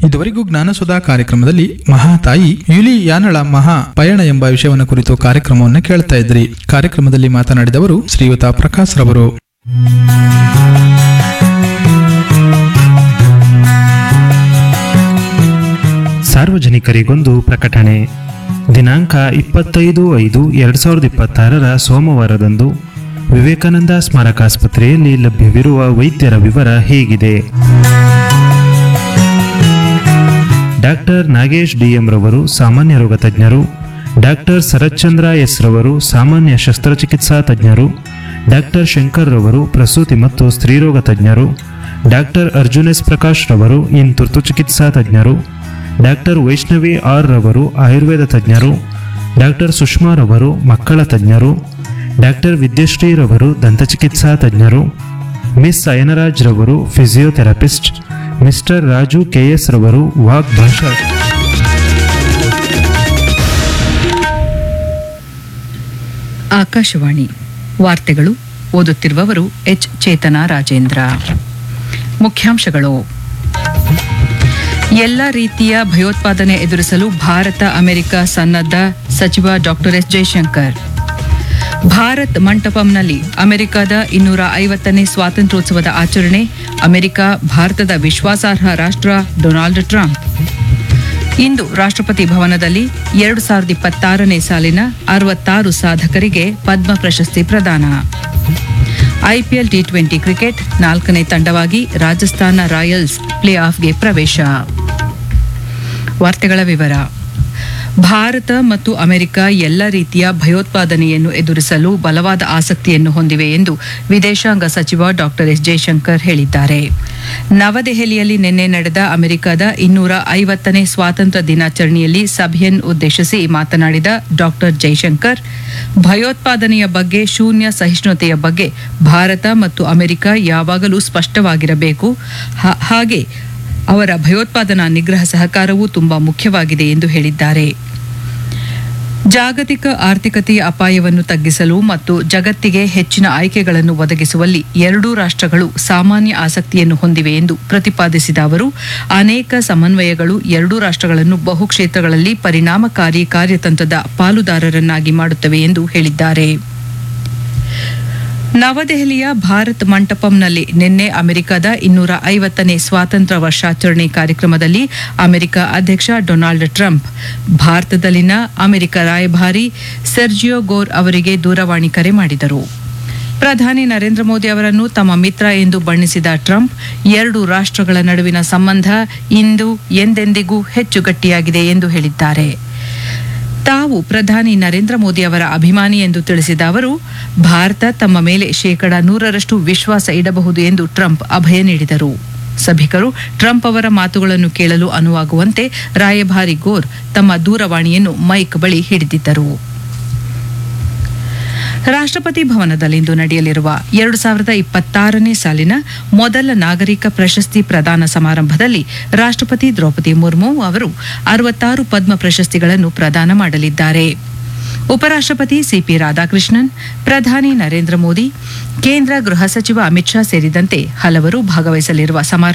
ಇದುವರೆಗೂ ಜ್ಞಾನಸುಧಾ ಕಾರ್ಯಕ್ರಮದಲ್ಲಿ ಮಹಾತಾಯಿ ಯುಲಿ ಯಾನಳ ಮಹಾ ಪಯಣ ಎಂಬ ವಿಷಯವನ್ನು ಕುರಿತು ಕಾರ್ಯಕ್ರಮವನ್ನು ಕೇಳ್ತಾ ಇದ್ರಿ ಕಾರ್ಯಕ್ರಮದಲ್ಲಿ ಮಾತನಾಡಿದವರು ಶ್ರೀಯುತ ಪ್ರಕಾಶ್ ರವರು ಸಾರ್ವಜನಿಕರಿಗೊಂದು ಪ್ರಕಟಣೆ ದಿನಾಂಕ ಇಪ್ಪತ್ತೈದು ಐದು ಎರಡು ಸಾವಿರದ ಇಪ್ಪತ್ತಾರರ ಸೋಮವಾರದಂದು ವಿವೇಕಾನಂದ ಸ್ಮಾರಕಾಸ್ಪತ್ರೆಯಲ್ಲಿ ಲಭ್ಯವಿರುವ ವೈದ್ಯರ ವಿವರ ಹೇಗಿದೆ ಡಾಕ್ಟರ್ ನಾಗೇಶ್ ಡಿಎಂ ರವರು ಸಾಮಾನ್ಯ ರೋಗ ತಜ್ಞರು ಡಾಕ್ಟರ್ ಶರತ್ಚಂದ್ರ ಎಸ್ ರವರು ಸಾಮಾನ್ಯ ಶಸ್ತ್ರಚಿಕಿತ್ಸಾ ತಜ್ಞರು ಡಾಕ್ಟರ್ ಶಂಕರ್ ರವರು ಪ್ರಸೂತಿ ಮತ್ತು ಸ್ತ್ರೀರೋಗ ತಜ್ಞರು ಡಾಕ್ಟರ್ ಅರ್ಜುನ್ ಎಸ್ ಪ್ರಕಾಶ್ ರವರು ಇನ್ ತುರ್ತು ಚಿಕಿತ್ಸಾ ತಜ್ಞರು ಡಾಕ್ಟರ್ ವೈಷ್ಣವಿ ಆರ್ ರವರು ಆಯುರ್ವೇದ ತಜ್ಞರು ಡಾಕ್ಟರ್ ಸುಷ್ಮಾ ರವರು ಮಕ್ಕಳ ತಜ್ಞರು ಡಾಕ್ಟರ್ ವಿದ್ಯಶ್ರೀ ರವರು ದಂತಚಿಕಿತ್ಸಾ ತಜ್ಞರು ಮಿಸ್ ಅಯನರಾಜ್ ರವರು ಫಿಸಿಯೋಥೆರಪಿಸ್ಟ್ ಮಿಸ್ಟರ್ ರಾಜು ಕೆಎಸ್ ರವರು ವಾಗ್ ಭಾಷಾ ಆಕಾಶವಾಣಿ ವಾರ್ತೆಗಳು ಓದುತ್ತಿರುವವರು ಎಚ್ ಚೇತನ ರಾಜೇಂದ್ರ ಮುಖ್ಯಾಂಶಗಳು ಎಲ್ಲ ರೀತಿಯ ಭಯೋತ್ಪಾದನೆ ಎದುರಿಸಲು ಭಾರತ ಅಮೆರಿಕ ಸನ್ನದ್ಧ ಸಚಿವ ಡಾಕ್ಟರ್ ಎಸ್ ಜೈಶಂಕರ್ ಭಾರತ್ ಮಂಟಪಂನಲ್ಲಿ ಅಮೆರಿಕದ ಇನ್ನೂರ ಐವತ್ತನೇ ಸ್ವಾತಂತ್ರ್ಯೋತ್ಸವದ ಆಚರಣೆ ಅಮೆರಿಕ ಭಾರತದ ವಿಶ್ವಾಸಾರ್ಹ ರಾಷ್ಟ್ರ ಡೊನಾಲ್ಡ್ ಟ್ರಂಪ್ ಇಂದು ರಾಷ್ಟ್ರಪತಿ ಭವನದಲ್ಲಿ ಎರಡು ಸಾವಿರದ ಇಪ್ಪತ್ತಾರನೇ ಸಾಲಿನ ಅರವತ್ತಾರು ಸಾಧಕರಿಗೆ ಪದ್ಮ ಪ್ರಶಸ್ತಿ ಪ್ರದಾನ ಐಪಿಎಲ್ ಟಿ ಟ್ವೆಂಟಿ ಕ್ರಿಕೆಟ್ ನಾಲ್ಕನೇ ತಂಡವಾಗಿ ರಾಜಸ್ಥಾನ ರಾಯಲ್ಸ್ ಪ್ಲೇ ಆಫ್ಗೆ ಪ್ರವೇಶ ವಾರ್ತೆಗಳ ವಿವರ ಭಾರತ ಮತ್ತು ಅಮೆರಿಕ ಎಲ್ಲ ರೀತಿಯ ಭಯೋತ್ಪಾದನೆಯನ್ನು ಎದುರಿಸಲು ಬಲವಾದ ಆಸಕ್ತಿಯನ್ನು ಹೊಂದಿವೆ ಎಂದು ವಿದೇಶಾಂಗ ಸಚಿವ ಡಾಕ್ಟರ್ ಎಸ್ ಜೈಶಂಕರ್ ಹೇಳಿದ್ದಾರೆ ನವದೆಹಲಿಯಲ್ಲಿ ನಿನ್ನೆ ನಡೆದ ಅಮೆರಿಕದ ಇನ್ನೂರ ಐವತ್ತನೇ ಸ್ವಾತಂತ್ರ್ಯ ದಿನಾಚರಣೆಯಲ್ಲಿ ಸಭೆಯನ್ನು ಉದ್ದೇಶಿಸಿ ಮಾತನಾಡಿದ ಡಾಕ್ಟರ್ ಜೈಶಂಕರ್ ಭಯೋತ್ಪಾದನೆಯ ಬಗ್ಗೆ ಶೂನ್ಯ ಸಹಿಷ್ಣುತೆಯ ಬಗ್ಗೆ ಭಾರತ ಮತ್ತು ಅಮೆರಿಕ ಯಾವಾಗಲೂ ಸ್ಪಷ್ಟವಾಗಿರಬೇಕು ಹಾ- ಹಾಗೆ ಅವರ ಭಯೋತ್ಪಾದನಾ ನಿಗ್ರಹ ಸಹಕಾರವೂ ತುಂಬಾ ಮುಖ್ಯವಾಗಿದೆ ಎಂದು ಹೇಳಿದ್ದಾರೆ ಜಾಗತಿಕ ಆರ್ಥಿಕತೆಯ ಅಪಾಯವನ್ನು ತಗ್ಗಿಸಲು ಮತ್ತು ಜಗತ್ತಿಗೆ ಹೆಚ್ಚಿನ ಆಯ್ಕೆಗಳನ್ನು ಒದಗಿಸುವಲ್ಲಿ ಎರಡೂ ರಾಷ್ಟ್ರಗಳು ಸಾಮಾನ್ಯ ಆಸಕ್ತಿಯನ್ನು ಹೊಂದಿವೆ ಎಂದು ಪ್ರತಿಪಾದಿಸಿದ ಅವರು ಅನೇಕ ಸಮನ್ವಯಗಳು ಎರಡೂ ರಾಷ್ಟ್ರಗಳನ್ನು ಬಹು ಕ್ಷೇತ್ರಗಳಲ್ಲಿ ಪರಿಣಾಮಕಾರಿ ಕಾರ್ಯತಂತ್ರದ ಪಾಲುದಾರರನ್ನಾಗಿ ಮಾಡುತ್ತವೆ ಎಂದು ಹೇಳಿದ್ದಾರೆ ನವದೆಹಲಿಯ ಭಾರತ್ ಮಂಟಪಂನಲ್ಲಿ ನಿನ್ನೆ ಅಮೆರಿಕದ ಇನ್ನೂರ ಐವತ್ತನೇ ಸ್ವಾತಂತ್ರ್ಯ ವರ್ಷಾಚರಣೆ ಕಾರ್ಯಕ್ರಮದಲ್ಲಿ ಅಮೆರಿಕ ಅಧ್ಯಕ್ಷ ಡೊನಾಲ್ಡ್ ಟ್ರಂಪ್ ಭಾರತದಲ್ಲಿನ ಅಮೆರಿಕ ರಾಯಭಾರಿ ಸೆರ್ಜಿಯೋ ಗೋರ್ ಅವರಿಗೆ ದೂರವಾಣಿ ಕರೆ ಮಾಡಿದರು ಪ್ರಧಾನಿ ನರೇಂದ್ರ ಮೋದಿ ಅವರನ್ನು ತಮ್ಮ ಮಿತ್ರ ಎಂದು ಬಣ್ಣಿಸಿದ ಟ್ರಂಪ್ ಎರಡು ರಾಷ್ಟ್ರಗಳ ನಡುವಿನ ಸಂಬಂಧ ಇಂದು ಎಂದೆಂದಿಗೂ ಹೆಚ್ಚು ಗಟ್ಟಿಯಾಗಿದೆ ಎಂದು ಹೇಳಿದ್ದಾರೆ ತಾವು ಪ್ರಧಾನಿ ನರೇಂದ್ರ ಮೋದಿ ಅವರ ಅಭಿಮಾನಿ ಎಂದು ತಿಳಿಸಿದ ಅವರು ಭಾರತ ತಮ್ಮ ಮೇಲೆ ಶೇಕಡ ನೂರರಷ್ಟು ವಿಶ್ವಾಸ ಇಡಬಹುದು ಎಂದು ಟ್ರಂಪ್ ಅಭಯ ನೀಡಿದರು ಸಭಿಕರು ಟ್ರಂಪ್ ಅವರ ಮಾತುಗಳನ್ನು ಕೇಳಲು ಅನುವಾಗುವಂತೆ ರಾಯಭಾರಿ ಗೋರ್ ತಮ್ಮ ದೂರವಾಣಿಯನ್ನು ಮೈಕ್ ಬಳಿ ಹಿಡಿದಿದ್ದರು ರಾಷ್ಟ್ರಪತಿ ಭವನದಲ್ಲಿಂದು ನಡೆಯಲಿರುವ ಎರಡು ಸಾವಿರದ ಇಪ್ಪತ್ತಾರನೇ ಸಾಲಿನ ಮೊದಲ ನಾಗರಿಕ ಪ್ರಶಸ್ತಿ ಪ್ರದಾನ ಸಮಾರಂಭದಲ್ಲಿ ರಾಷ್ಟ್ರಪತಿ ದ್ರೌಪದಿ ಮುರ್ಮು ಅವರು ಅರವತ್ತಾರು ಪದ್ಮ ಪ್ರಶಸ್ತಿಗಳನ್ನು ಪ್ರದಾನ ಮಾಡಲಿದ್ದಾರೆ ಉಪರಾಷ್ಟ್ರಪತಿ ಸಿಪಿ ರಾಧಾಕೃಷ್ಣನ್ ಪ್ರಧಾನಿ ನರೇಂದ್ರ ಮೋದಿ ಕೇಂದ್ರ ಗೃಹ ಸಚಿವ ಅಮಿತ್ ಶಾ ಸೇರಿದಂತೆ ಹಲವರು ಭಾಗವಹಿಸಲಿರುವ ಸಮಾರಂಭ